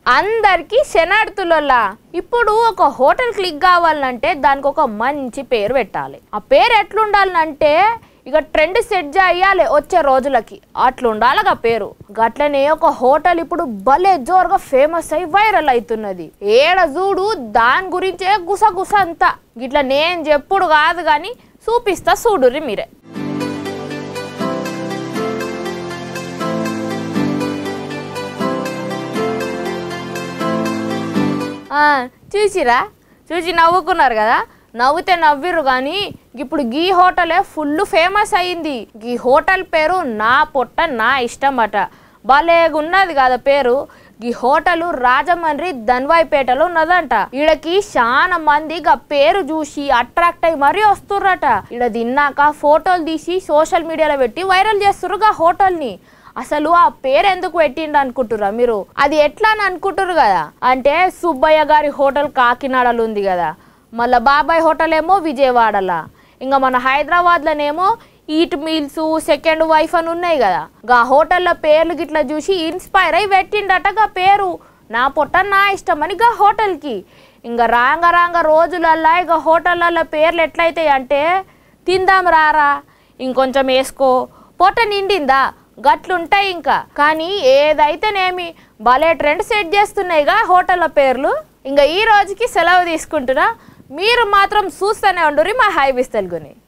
అందరికీ శనార్థులలా ఇప్పుడు ఒక హోటల్ క్లిక్ కావాలంటే దానికి ఒక మంచి పేరు పెట్టాలి ఆ పేరు ఎట్లుండాలంటే ఇక ట్రెండ్ సెట్ చేయాలి వచ్చే రోజులకి అట్లుండాలిగా పేరు గట్లనే ఒక హోటల్ ఇప్పుడు భలే జోరుగా ఫేమస్ అయి వైరల్ అవుతున్నది ఏడ చూడు దాని గురించే గుసగుస అంతా గిట్ల నేను చెప్పుడు కాదు కానీ చూపిస్తా చూడుర్రి మీరే ఆ, చూసిరా చూసి నవ్వుకున్నారు కదా నవ్వుతే నవ్విర్రు కానీ ఇప్పుడు గీ హోటలే ఫుల్ ఫేమస్ అయింది గీ హోటల్ పేరు నా పొట్ట నా ఇష్టం అట భలేగున్నది కదా పేరు ఈ హోటల్ రాజమండ్రి ధన్వాయిపేటలో ఉన్నదంట ఈడకి చాలా మంది గా పేరు చూసి అట్రాక్ట్ అయ్యి మరీ వస్తుర్రట ఈడ తిన్నాక ఫోటోలు తీసి సోషల్ మీడియాలో పెట్టి వైరల్ చేస్తుర్రు గా హోటల్ని అసలు ఆ పేరు ఎందుకు పెట్టిండు అనుకుంటురా మీరు అది ఎట్లా అని అనుకుంటురు కదా అంటే సుబ్బయ్య గారి హోటల్ కాకినాడలో ఉంది కదా మళ్ళా బాబాయ్ హోటల్ ఏమో విజయవాడలా ఇంకా మన హైదరాబాద్లోనేమో ఈట్ మీల్స్ సెకండ్ వైఫ్ అని ఉన్నాయి కదా గా హోటల్ల పేర్లు గిట్లా చూసి ఇన్స్పైర్ అయి పెట్టిండట గా పేరు నా పొట్ట నా ఇష్టం అని గా హోటల్కి ఇంకా రాంగ రాంగ రోజులల్లా ఇక హోటళ్ళల్లో పేర్లు ఎట్లయితాయి అంటే తిందాం రారా ఇంకొంచెం వేసుకో పొట్ట నిండిందా గట్లుంటాయి ఇంకా కానీ ఏదైతేనేమి భలే ట్రెండ్ సెట్ చేస్తున్నాయిగా హోటళ్ళ పేర్లు ఇంకా ఈ రోజుకి సెలవు తీసుకుంటున్నా మీరు మాత్రం చూస్తూనే ఉండుర్రి మా హైబీస్ తెలుగుని